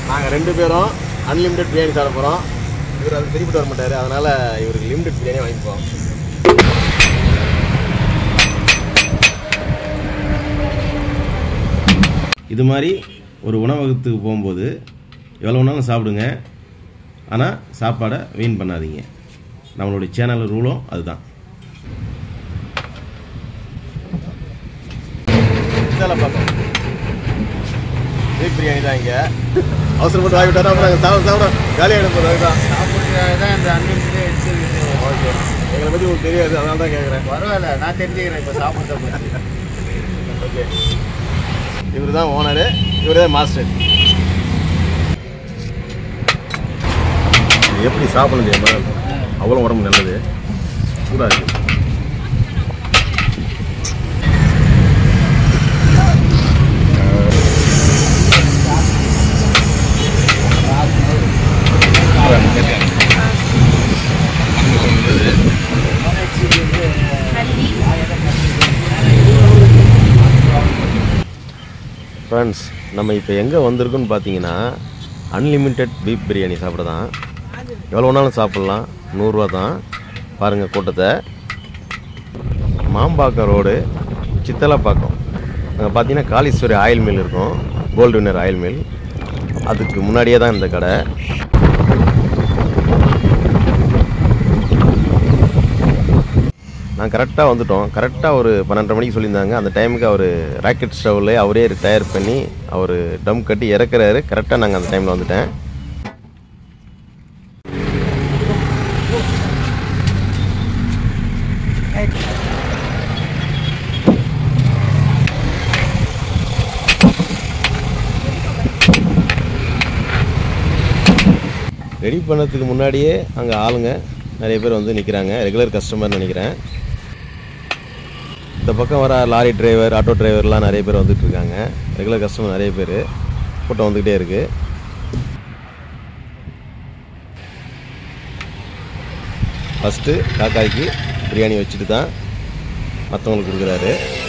நாங்கள் ரெண்டு பேரும் அன்லிமிட்டெட் பிரியாணி சாப்பிட போகிறோம் இவர் அது சரிப்பட்டு வர மாட்டார் அதனால் இவருக்கு லிமிடெட் பிரியாணி வாங்கிப்போம் இது மாதிரி ஒரு உணவகத்துக்கு போகும்போது எவ்வளோ வேணாலும் சாப்பிடுங்க ஆனால் சாப்பாடை வீண் பண்ணாதீங்க நம்மளுடைய சேனல் ரூலும் அதுதான் இதால பார்ப்போம் பீஃப் பிரியாணி தான் இங்கே அவசரப்பட்டு வாங்கி விட்டாரா அப்புறம் சாப்பிட சாப்பிட காலியாகிடும் போது அதுதான் சாப்பிட்றதுக்காக தான் இந்த அன்லிமிட்டே வச்சிருக்கு ஓகே எங்களை பற்றி உங்களுக்கு தெரியாது அதனால தான் கேட்குறேன் பரவாயில்ல நான் தெரிஞ்சுக்கிறேன் இப்போ சாப்பிட்றத பற்றி ஓகே இவர் தான் ஓனரு இவர் தான் மாஸ்டர் எப்படி சாப்பிடணும் தெரியுமா அவ்வளோ உடம்பு நல்லது சூடாக இருக்கு ஃப்ரெண்ட்ஸ் நம்ம இப்போ எங்கே வந்திருக்குன்னு பார்த்தீங்கன்னா அன்லிமிட்டெட் பீஃப் பிரியாணி சாப்பிட தான் எவ்வளோ வேணாலும் சாப்பிட்லாம் நூறுரூவா தான் பாருங்கள் கூட்டத்தை மாம்பாக்கம் ரோடு சித்தலப்பாக்கம் அங்கே பார்த்தீங்கன்னா காளீஸ்வரி ஆயில் மில் இருக்கும் கோல்டு வின்னர் ஆயில் மில் அதுக்கு முன்னாடியே தான் இந்த கடை நான் கரெக்டாக வந்துட்டோம் கரெக்டாக ஒரு பன்னெண்டரை மணிக்கு சொல்லியிருந்தாங்க அந்த டைமுக்கு அவர் ராக்கெட் ஸ்டவ்வில் அவரே தயார் பண்ணி அவர் டம் கட்டி இறக்குறாரு கரெக்டாக நாங்கள் அந்த டைமில் வந்துட்டேன் ரெடி பண்ணதுக்கு முன்னாடியே அங்கே ஆளுங்க நிறைய பேர் வந்து நிற்கிறாங்க ரெகுலர் கஸ்டமர்னு நினைக்கிறேன் இந்த பக்கம் வர லாரி டிரைவர் ஆட்டோ டிரைவர்லாம் நிறைய பேர் வந்துட்டு இருக்காங்க ரெகுலர் கஸ்டமர் நிறைய பேர் கூட்டம் வந்துக்கிட்டே இருக்கு ஃபஸ்ட்டு காக்காய்க்கு பிரியாணி வச்சுட்டு தான் மற்றவங்களுக்கு கொடுக்குறாரு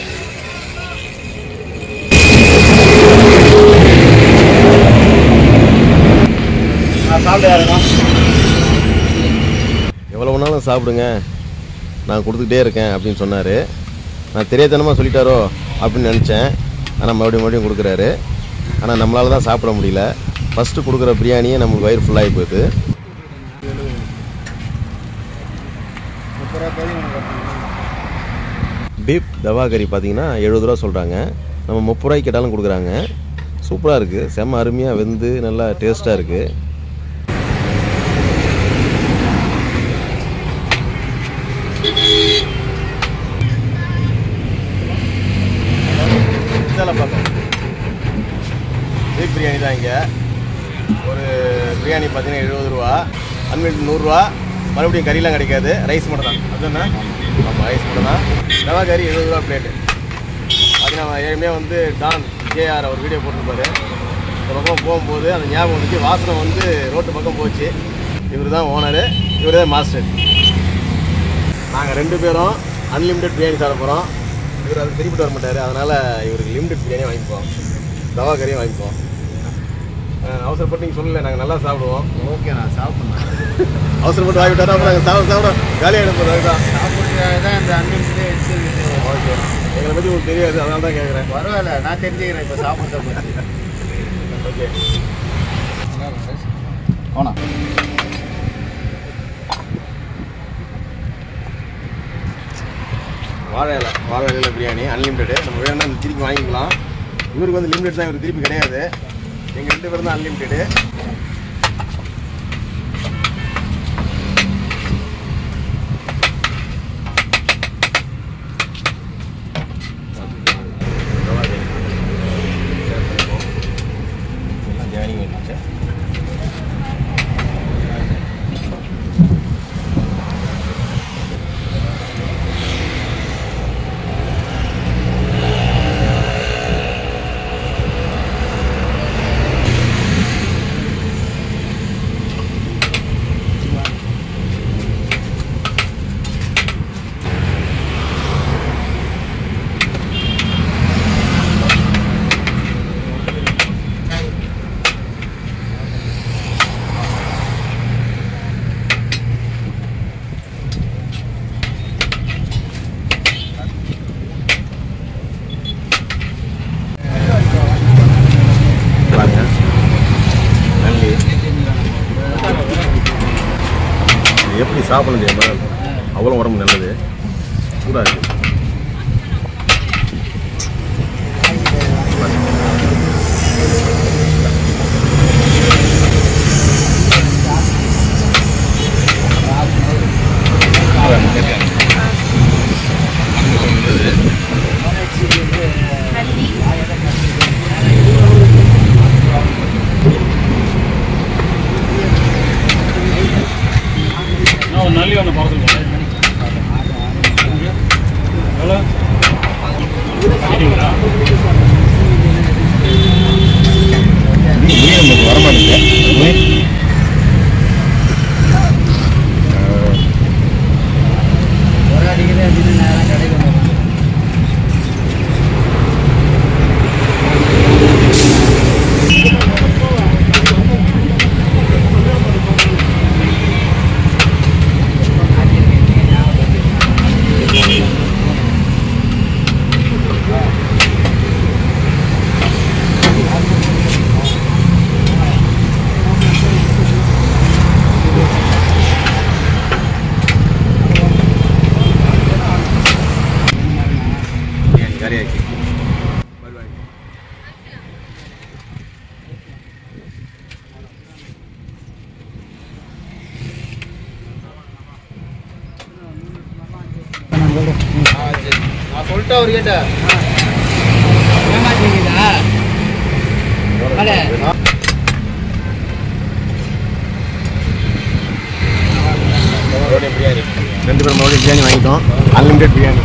எவ்வளோ வேணாலும் சாப்பிடுங்க நான் கொடுத்துக்கிட்டே இருக்கேன் அப்படின்னு சொன்னார் நான் தெரியாதனமாக சொல்லிட்டாரோ அப்படின்னு நினச்சேன் ஆனால் மறுபடியும் மறுபடியும் கொடுக்குறாரு ஆனால் நம்மளால தான் சாப்பிட முடியல ஃபஸ்ட்டு கொடுக்குற பிரியாணியே நம்மளுக்கு வயிறு ஃபுல்லாகி போகுது முப்பது ரூபா கறி உனக்கு கட்டணும். பீப் தவா கறி பார்த்தீங்கன்னா எழுபது ரூபா சொல்கிறாங்க நம்ம முப்பது ரூபாய்க்கு கேட்டாலும் கொடுக்குறாங்க சூப்பராக இருக்குது செம்ம அருமையாக வெந்து நல்லா டேஸ்ட்டாக இருக்குது பீஃப் பிரியாணி தான் இங்கே ஒரு பிரியாணி பார்த்தீங்கன்னா எழுபது ரூபா அன்லிமிட் நூறுரூவா மறுபடியும் கறிலாம் கிடைக்காது ரைஸ் மட்டும் தான் அதுதானே ஆமாம் ரைஸ் மட்டும் தான் ரவா கறி எழுபது ரூபா பிளேட்டு பார்த்தீங்கன்னா நான் ஏற்கனவே வந்து டான் ஜேஆர் அவர் வீடியோ போட்டிருப்பாரு இந்த பக்கம் போகும்போது அந்த ஞாபகம் வந்துச்சு வாசனை வந்து ரோட்டு பக்கம் போச்சு இவர் தான் ஓனரு இவர் தான் மாஸ்டர் நாங்கள் ரெண்டு பேரும் அன்லிமிட்டெட் பிரியாணி சாப்பிட போகிறோம் இவர் அது சரிப்பட்டு வர மாட்டார் அதனால் இவருக்கு லிமிடெட் பிரியாணி வாங்கிப்போம் தவா கறியும் வாங்கிப்போம் அஹ் அவசரப்பட்டு நீங்கள் சொல்லலை நாங்கள் நல்லா சாப்பிடுவோம் ஓகே நான் சாப்பிட்ணும் அவசரப்பட்டு வாங்கி விட்டாரா அப்புறம் நாங்கள் சாப்பிட சாப்பிட காலியாகிடும் போது அதுதான் சாப்பிட்றதுக்காக தான் இந்த அன்லிமிட்டே வச்சிருக்கு ஓகே எங்களை பற்றி உங்களுக்கு தெரியாது அதனால தான் கேட்குறேன் பரவாயில்ல நான் தெரிஞ்சுக்கிறேன் இப்போ சாப்பிட்றத பற்றி ஓகே ஆனா வாழை இலை வாழை இலையில் பிரியாணி அன்லிமிட்டெடு நம்ம வேணும்னா திருப்பி வாங்கிக்கலாம் இவருக்கு வந்து லிமிடெட் தான் இவர் திருப்பி கிடையாது எங்கள் ரெண்டு பேரும் தான் அன்லிமிட்டெடு ஜாயினிங் வந்துச்சு எப்படி சாப்பிடணும் தெரியுமா அவ்வளோ உடம்பு நல்லது சூடாக இருக்கு நான் ஒரு நல்லி ஒன்று பார்சல் பண்ணேன் எவ்வளோ சரிங்களா மீன் நமக்கு வரமாட்டேங்குது ஒரு அடிக்குது அப்படின்னு நேரம் கிடைக்கும் பிரியாணி கறி ஆக்கி நான் சொல்லிட்டேன் அவர்கிட்ட மறுபடியும் பிரியாணி ரெண்டு பேரும் மறுபடியும் பிரியாணி வாங்கிட்டோம் அன்லிமிட்டெட் பிரியாணி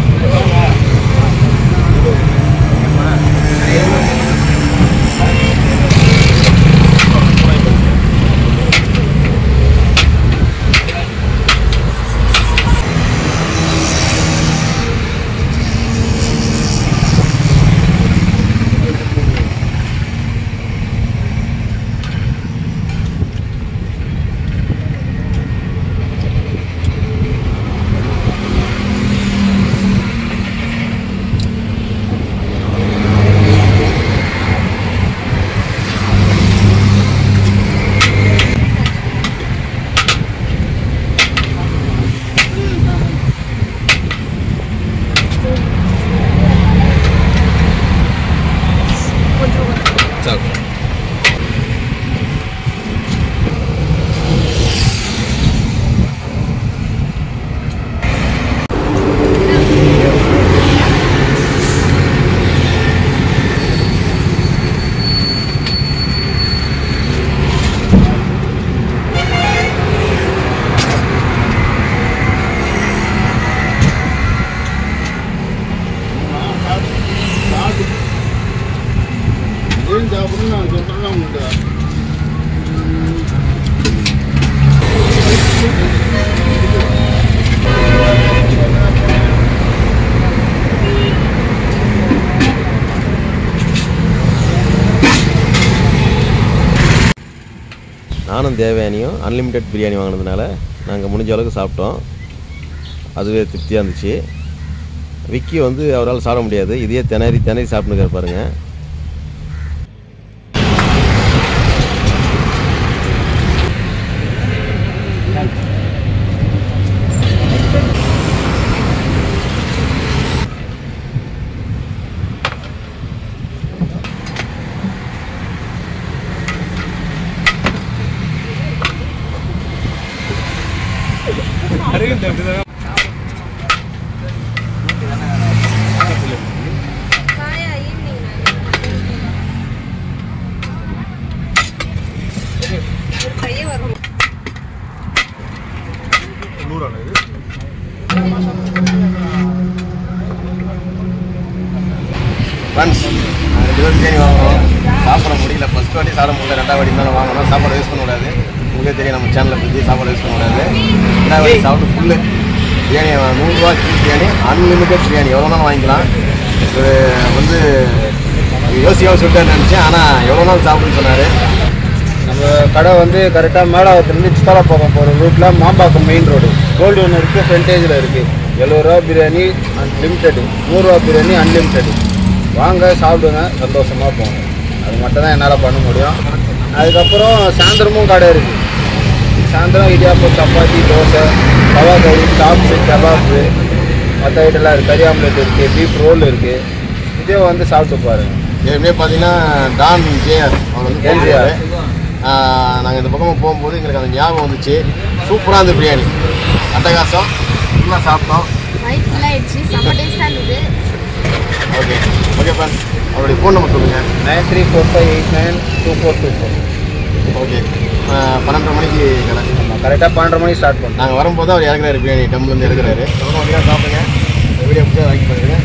சாப்பிட்டு ஏன் சாப்பிடணும் நான் சொல்கிறேன் உங்கள்கிட்ட நானும் தேவயானியும் அன்லிமிட்டெட் பிரியாணி வாங்கினதுனால நாங்கள் முடிஞ்ச அளவுக்கு சாப்பிட்டோம் அதுவே திருப்தியாக இருந்துச்சு விக்கி வந்து அவரால் சாப்பிட முடியாது இதையே திணறி திணறி சாப்பிட்டுன்னு பாருங்க காயா ஈவினிங் ஒரு பையன் வரும் ஃப்ரெண்ட்ஸ் ரெண்டு பேரும் பிரியாணி வாங்குறோம் சாப்பிட முடியல ஃபஸ்ட் வாட்டி சாப்பிட முடியல ரெண்டாவது வாட்டி தான் வாங்கணும் சாப்பாடு யூஸ் பண்ண கூடாது உங்களுக்கே தெரியும் நம்ம சேனலில் பற்றி சாப்பாடு யூஸ் பண்ண கூடாது ரெண்டாவது வாட்டி சாப்பிட்டு ஃபுல்லு பிரியாணி நூறுரூவா சிக்கன் பிரியாணி அன்லிமிட்டட் பிரியாணி எவ்வளோ நாள் வாங்கிக்கலாம் இது வந்து யோசி யோசிச்சுட்டு நினச்சேன் ஆனால் எவ்வளோ நாள் சாப்பிடுன்னு சொன்னார் நம்ம கடை வந்து கரெக்டாக மேலாவத்துலேருந்து சித்தாலப்பாக்கம் போகிற ரூட்டில் மாம்பாக்கம் மெயின் ரோடு கோல்டு ஒன்று இருக்குது ஃப்ரண்டேஜில் இருக்குது எழுபது ரூபா பிரியாணி அன்லிமிட்டெடு நூறுரூவா பிரியாணி அன்லிமிட்டெடு வாங்க சாப்பிடுங்க சந்தோஷமாக போங்க அது மட்டும் தான் என்னால் பண்ண முடியும் அதுக்கப்புறம் சாயந்தரமும் கடை இருக்குது சாயந்தரம் இடியாப்பம் சப்பாத்தி தோசை தவா கறி சாப்ஸு கபாப்பு மற்ற ஐட்டம்லாம் இருக்குது கறி ஆம்லெட் இருக்குது பீஃப் ரோல் இருக்குது இதே வந்து சாப்பிட்டு பாருங்க ஏற்கனவே பார்த்தீங்கன்னா டான் ஜேஆர் அவர் வந்து LJR. நாங்கள் இந்த பக்கமாக போகும்போது எங்களுக்கு அந்த ஞாபகம் வந்துச்சு சூப்பராக இருந்தது பிரியாணி அட்டகாசம் ஃபுல்லாக சாப்பிட்டோம் நைட் ஃபுல்லாக ஆயிடுச்சு செம்ம டேஸ்டாக இருந்தது ஓகே ஓகே ஃப்ரெண்ட்ஸ் அவருடைய ஃபோன் நம்பர் சொல்லுங்கள் nine three four five eight nine two four two four okay பன்னெண்டரை மணிக்கு கடை ஆமாம் கரெக்டாக பன்னெண்டு மணிக்கு ஸ்டார்ட் பண்ணோம் நாங்கள் வரும்போது அவர் இறக்குறாரு பிரியாணி டம்லேருந்து இறக்குறாரு சாப்பிடுங்க இந்த வீடியோ பிடிச்சா வாங்கி பண்ணுங்க